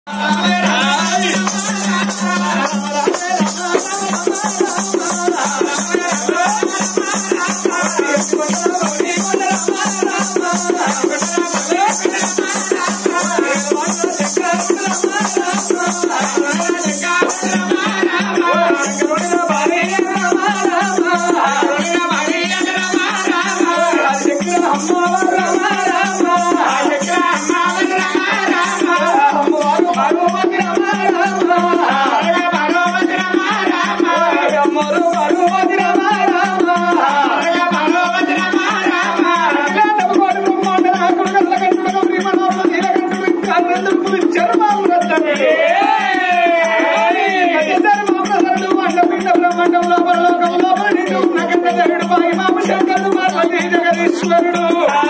జగదీశ్వరుడు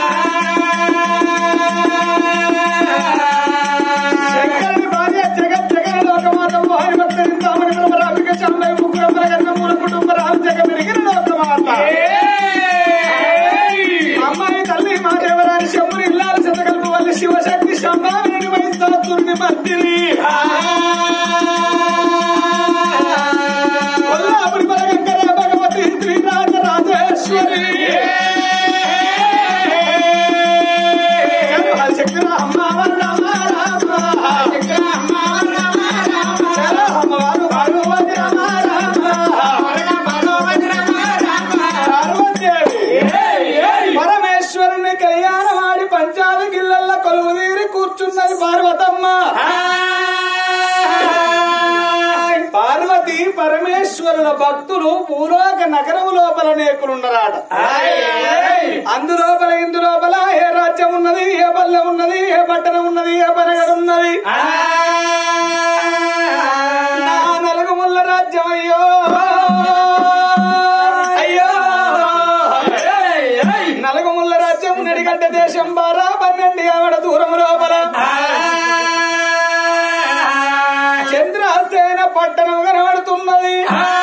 శంకరుని భార్య జగత్ జగన్ లోకమాత వారి భక్తులిందామని బ్రహ్మరామిక శాంబై ముగ్గురు ప్రగన్న మూల కుటుంబ రామ జగ మెరిగిన లోకమాత అమ్మాయి తల్లి మా దేవరాని శంభుని ఇల్లాలు శతకల్ప వల్లి శివశక్తి శంభావిని వైస్తాతుర్ని మర్దిని కొల్లాపురి పరగంకర భగవతి శ్రీరాజ రాజేశ్వరి శక్తి రామ రామ రామ శక్తి రామ రామ రామ అమ్మవారు భగవతి రామ పరమేశ్వరుని కళ్యాణమాడి పంచాలి గిల్లల్ల కొలువు తీరి కూర్చున్నది పార్వతమ్మ పార్వతి పరమేశ్వరుల భక్తులు పూర్వక నగరం లోపల నేకులున్నరాట అందులోపల ఇందులోపల ఏ రాజ్యం ఉన్నది ఏ పల్లె ఉన్నది ఏ పట్టణం ఉన్నది ఏ పరగడు ఉన్నది నా నలుగు ముల్ల రాజ్యం అయ్యో అయ్యో నలుగు ముల్ల రాజ్యం నడిగడ్డ దేశం బారా పన్నెండు ఆవిడ దూరం లోపల చంద్రసేన పట్టణం కనబడుతున్నది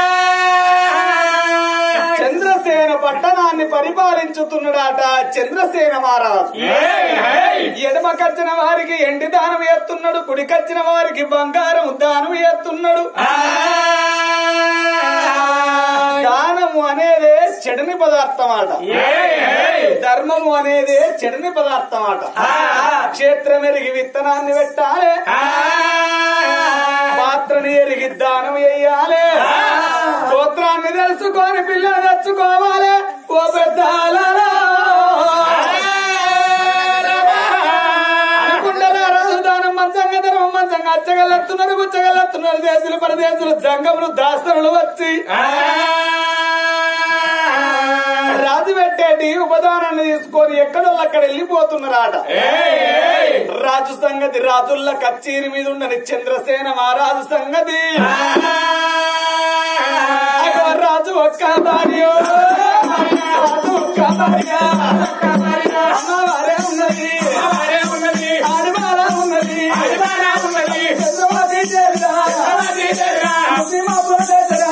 చంద్రసేన పట్టణాన్ని పరిపాలించుతున్నాడట చంద్రసేన మహారాజు ఎడమ కచ్చిన వారికి ఎండి దానం ఎత్తున్నాడు కుడి కచ్చిన వారికి బంగారం దానం ఎత్తున్నాడు దానము అనేదే చెడని పదార్థం అట ధర్మము అనేదే చెడని పదార్థం అట క్షేత్రం ఎరిగి విత్తనాన్ని పెట్టాలి పాత్రని ఎరిగి దానం వేయాలి స్తోత్రాన్ని తెలుసుకొని పిల్లలు తెచ్చుకోవాలి ఓ పెద్ద అనుకుంటారా రాజు దానం మంచంగా ధర్మం మంచంగా అచ్చగలెత్తున్నారు బుచ్చగలెత్తున్నారు దేశులు పరదేశులు జంగములు దాసరులు వచ్చి రాజు పెట్టేటి ఉపదానాన్ని తీసుకొని ఎక్కడో అక్కడ వెళ్ళిపోతున్నారాట రాజు సంగతి రాజుల్ల కచ్చేరి మీద ఉండని చంద్రసేన మహారాజు సంగతి అగో రాజు ఒక్క భార్య రాజు ఒక్క భార్య అమ్మవారే ఉన్నది ఆడవార ఉన్నది చంద్రవతి చేరుదా సింహపుర చేరుదా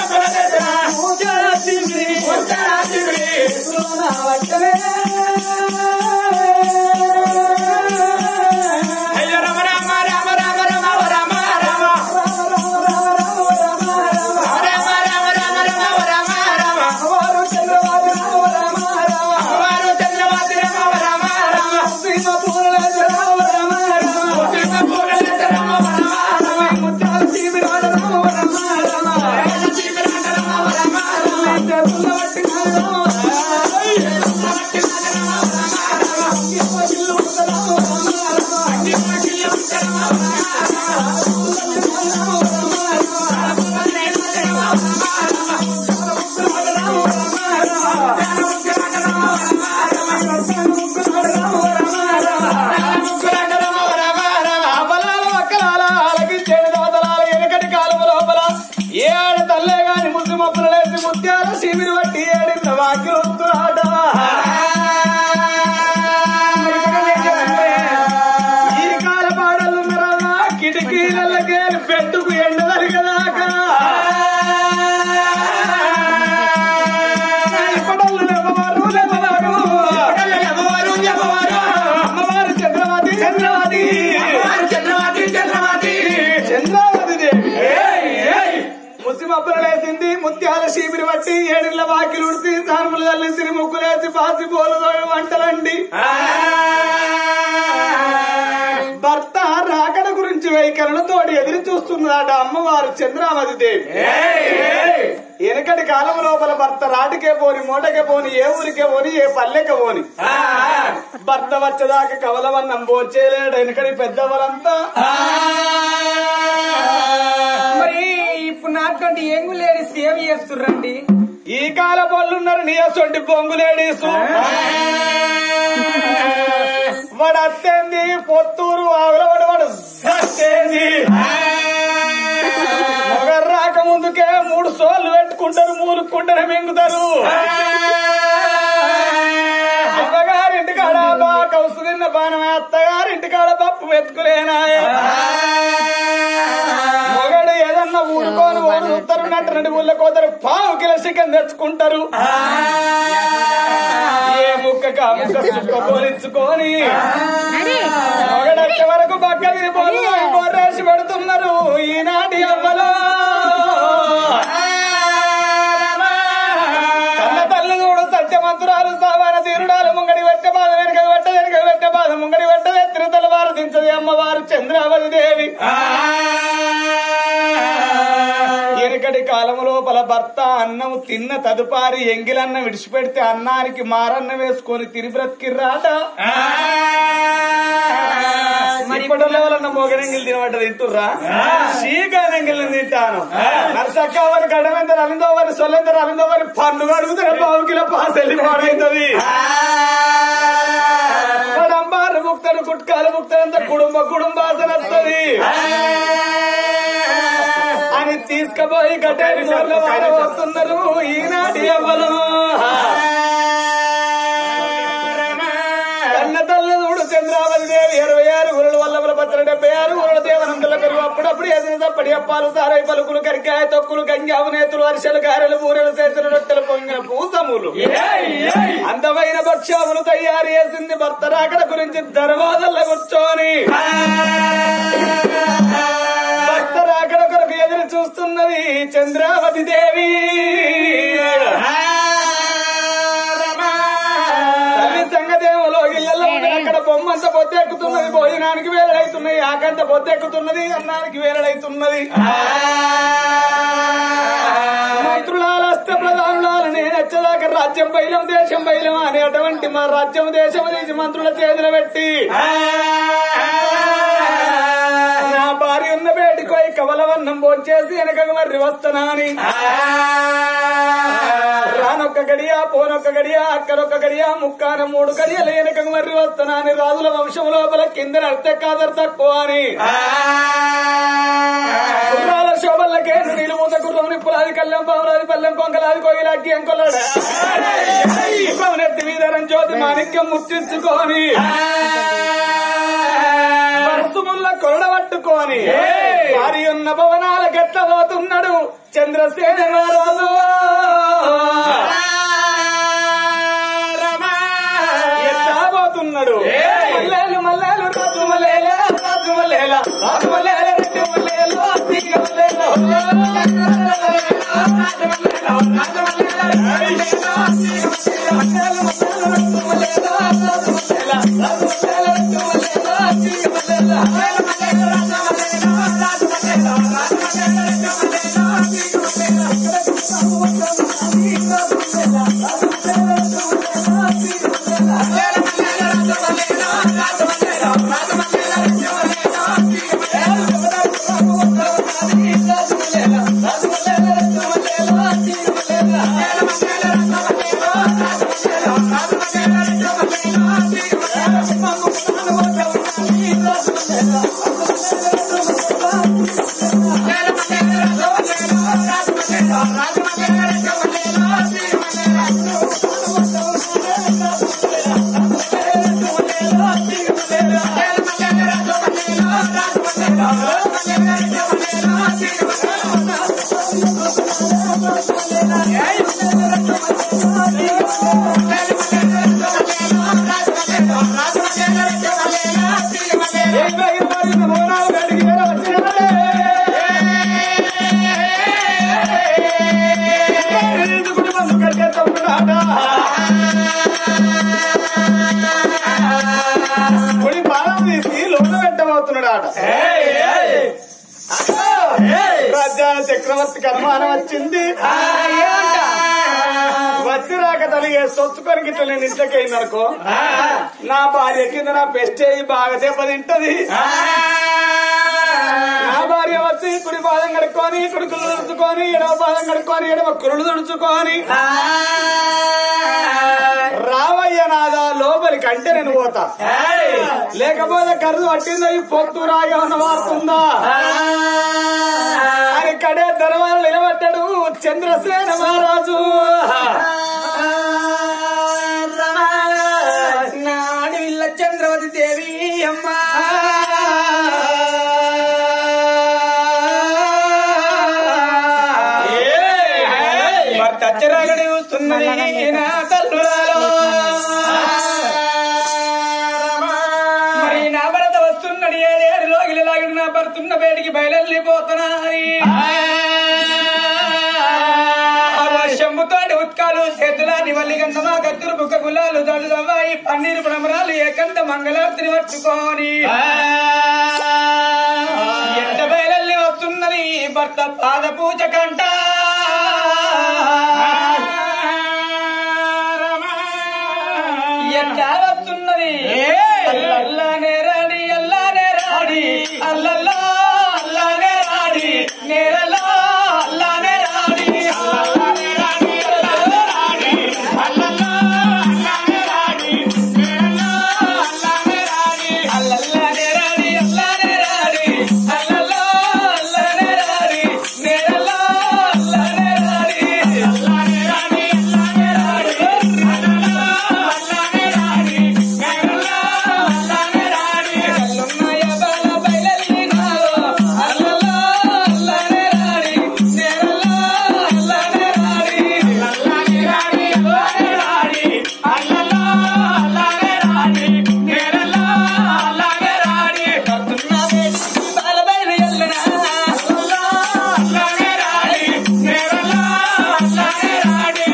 అబలాల వక్కలాల ఆలకించేడు దోతలాల ఎనకటి కాలువ లోపల ఏడు తల్లే గాని ముద్దు మప్పులు లేసి ముత్యాల శిబిరి బట్టి ఏడింత వాక్యులు వస్తున్నాడ ఈ కాల పాడలు కిటికీలకే పెట్టుకు ఎండదలిగదాకా పడలు లేవవారు లేవవారు అమ్మవారు చంద్రవతి చంద్రవతి ముత్యాల శీపిరి బట్టి ఏడిళ్ళ వాకిలు ఉడిసి సానుములు తల్లిసి ముగ్గులేసి పాసి పోలు వంటలండి భర్త రాకడ గురించి వైఖరులు తోడి ఎదురు చూస్తున్నదాట అమ్మవారు చంద్రావతి దేవి వెనకటి కాలం లోపల భర్త రాటికే పోని మూటకే పోని ఏ ఊరికే పోని ఏ పల్లెకే పోని భర్త వచ్చేదాకా కవలవన్నం భోంచేయలేడు వెనకటి పెద్దవారంతా మరి ఇప్పుడు నాటువంటి ఎంగు లేడి సేవ చేస్తుర్రండి ఈ కాల పళ్ళున్నారు నీ అసొంటి బొంగులేడీసు వాడు అత్తేంది పొత్తూరు ఆవులవాడు వాడు సత్తేంది మొగరు రాక ముందుకే మూడు సోళ్ళు పెట్టుకుంటారు మూలుక్కుంటారు మింగుతారు అమ్మగారింటి కాడ బా కౌసు తిన్న బాణమే అత్తగారింటి కాడ పప్పు వెతుకులేనాయ మొగడు ఏదన్నా ఊరుకోని వాడు చూస్తారు నట్టు రెండు ఊళ్ళో కోతారు పావు కిలో చికెన్ తెచ్చుకుంటారు ఏ ముక్కక ఆ ముక్క సుక్క పోలించుకొని మొగడచ్చే వరకు పక్కకి పోలు బొర్రేసి పెడుతున్నారు ఈనాటి అవ్వలో కన్న తల్లి చూడు సత్యమంతురాలు సావాన తీరుడాలు ముంగడి పెట్టే బాధ వెనక పెట్ట వెనక పెట్టే బాధ ముంగడి పెట్ట ఎత్తిన తలవారు దించది అమ్మవారు చంద్రావతి దేవి వెనకటి కాలం లోపల భర్త అన్నం తిన్న తదుపారి ఎంగిలన్న విడిచిపెడితే అన్నానికి మారన్న వేసుకొని తిని బ్రతికిర్రాట మరి ఇప్పటిలో వాళ్ళన్న మోగనంగిలు తినబడ్డ తింటుర్రా శ్రీకానంగిల్ తింటాను నర్సక్కవని గడమెందరు అలిందోవని సొల్లెందరు అలిందోవని పన్ను అడుగుతారు పావు కిలో పాసెల్లి పాడైతుంది పడంబారు ముక్తడు కుట్కాలు ముక్తడంత కుటుంబ కుటుంబాసన వస్తుంది అని తీసుకుపోయి గడ్డని వస్తున్నారు ఈనాటి అవ్వలు కన్న తల్లి చూడు చంద్రావతి దేవి ఇరవై ఆరు ఊరల వల్ల పచ్చడి డెబ్బై ఆరు ఊరల దేవనందుల పెరుగు అప్పుడప్పుడు ఎదిన చప్పటి అప్పాలు సారాయి పలుకులు కరికాయ తొక్కులు గంజావు నేతులు అరిసెలు గారెలు బూరెలు చేసిన రొట్టెలు పొంగిన పూసములు అందమైన భక్ష్యాములు తయారు చేసింది భర్త రాకడ గురించి దర్వాజల్లో కూర్చొని భర్త రాకడ కొరకు ఎదురు చూస్తున్నది చంద్రావతి దేవి తల్లి సంగతేమో ఇళ్లలో అక్కడ బొమ్మంత పొద్దెక్కుతున్నది భోజనానికి వేలడైతున్నాయి ఆకంత పొద్దెక్కుతున్నది అన్నానికి వేలడైతున్నది మంత్రులాల అష్ట ప్రధానులాల నేను వచ్చేదాకా రాజ్యం బయలం దేశం బయలం అనేటువంటి మా రాజ్యం దేశం తీసి మంత్రుల చేతులు పెట్టి నా భార్య ఉన్న బేటికోయి కవలవన్నం భోంచేసి వెనక మర్రి వస్తున్నాని రానొక్క గడియా పోనొక్క గడియా అక్కడొక్క గడియా ముక్కాన మూడు గడియలు వెనక మర్రి వస్తున్నాని రాజుల వంశం లోపల కింద అర్థ కాదర్ తక్కువ అని గుర్రాల శోభల్లకే నీళ్ళు ముంద గుర్రం నిప్పులాది కళ్ళెం పావులాది పల్లెం కొంకలాది కోయిలాకి అంకొల్లాడు పవనెత్తి మీదరం జ్యోతి మాణిక్యం ముట్టించుకొని పరసుముల్ల కొరడ పట్టుకొని వారి ఉన్న భవనాల గట్ల పోతున్నాడు చంద్రసేన రాజు ఎట్లా పోతున్నాడు మల్లేలు మల్లేలు రాజు మల్లేల రాజు మల్లేల రాజు మల్లేల రెడ్డి మల్లేలు అత్తిగ మల్లేల రాజ్యాల చక్రవర్తికి అనుమానం వచ్చింది వచ్చి రాక తలిగే సొచ్చుకొని గిట్ల నేను ఇంట్లోకి నా భార్య కింద నా పెస్టే బాగా దెబ్బతింటది నా భార్య వచ్చి కుడి పాదం కడుక్కొని కుడుకులు తుడుచుకొని ఎడవ పాదం కడుక్కొని ఎడవ కురులు తుడుచుకొని రావయ్య నాదా లోపలికి అంటే నేను పోతా లేకపోతే కరుదు పట్టిందో ఈ పొత్తు రాగా ఉన్న వారుతుందా అని కడే ధనవాళ్ళు నిలబడ్డాడు చంద్రసేన మహారాజు నాడి విల్ల చంద్రవతి దేవి అమ్మా భర్త అచ్చరాగడి చూస్తున్నది నా తల్లురాలో మరి నా భర్త వస్తున్నాడు ఏడేడు రోజులు లాగిన నా భర్తున్న బయటికి బయలుపోతున్నాయి శంభుతోటి ఉత్కాలు చేతులాని వల్లి గంధమా కత్తురు బుక్క గులాలు దడుదవ్వాయి పన్నీరు భ్రమరాలు ఏకంత మంగళార్తిని పట్టుకొని ఎంత బయలల్లి వస్తున్నది భర్త పాద పూజ కంట ఎట్లా వస్తున్నది అల్లనే రాడి అల్లానే రాడి అల్లల్లా అల్లానే రాడి నేరలా అల్లానే రాడి అల్లనే రాడి అల్లనే రాడి అల్లల్లా అల్లానే రాడి నేరలా అల్లానే రాడి అల్లల్లానే రాడి అల్లానే రాడి అల్లల్లా అల్లానే రాడి నేరలా అల్లానే రాడి అల్లానే రాడి అల్లానే రాడి అల్లల్లా అల్లానే రాడి నేరలా అల్లానే రాడి అల్లున్నాయ బాల బయలల్లినాలో అల్లల్లా అల్లానే రాడి నేరలా అల్లానే రాడి అల్లానే రాడి అల్లానే రాడి అల్లల్లా అల్లానే రాడి నేరలా అల్లానే రాడి కర్తున్నదే బాల బయలు ఎల్లనా అల్లల్లా అల్లానే రాడి నేరలా అల్లానే రాడి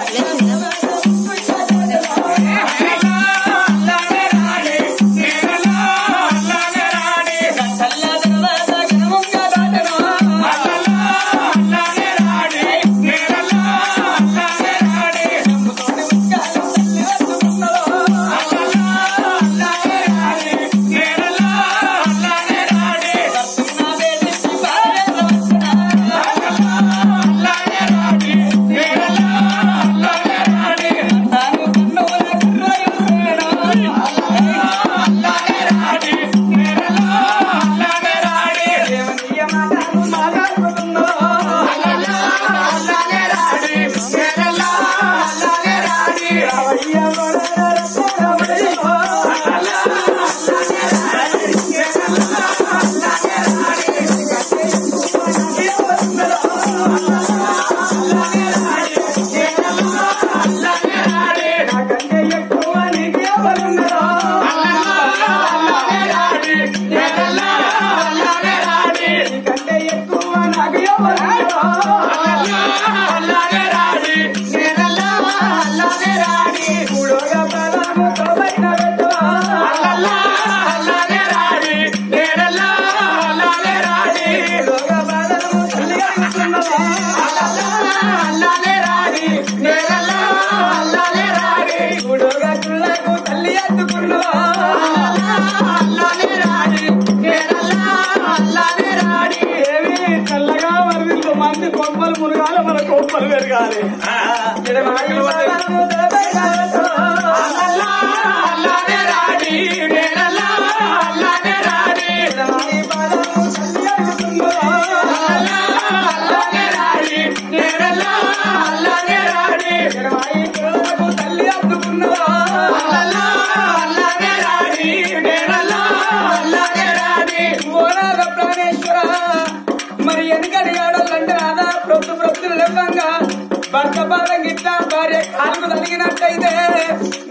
చల్లగా వరదిల్లు మంది కొమ్మలు మునగాలి మన కొమ్మలు పెరగాలి మరి ఎందుకని ఆడాలంటే అదా ప్రొద్దు ప్రొద్దులు లేవంగా భర్త బాధ గిట్ట భార్య కాలు తగినట్టయితే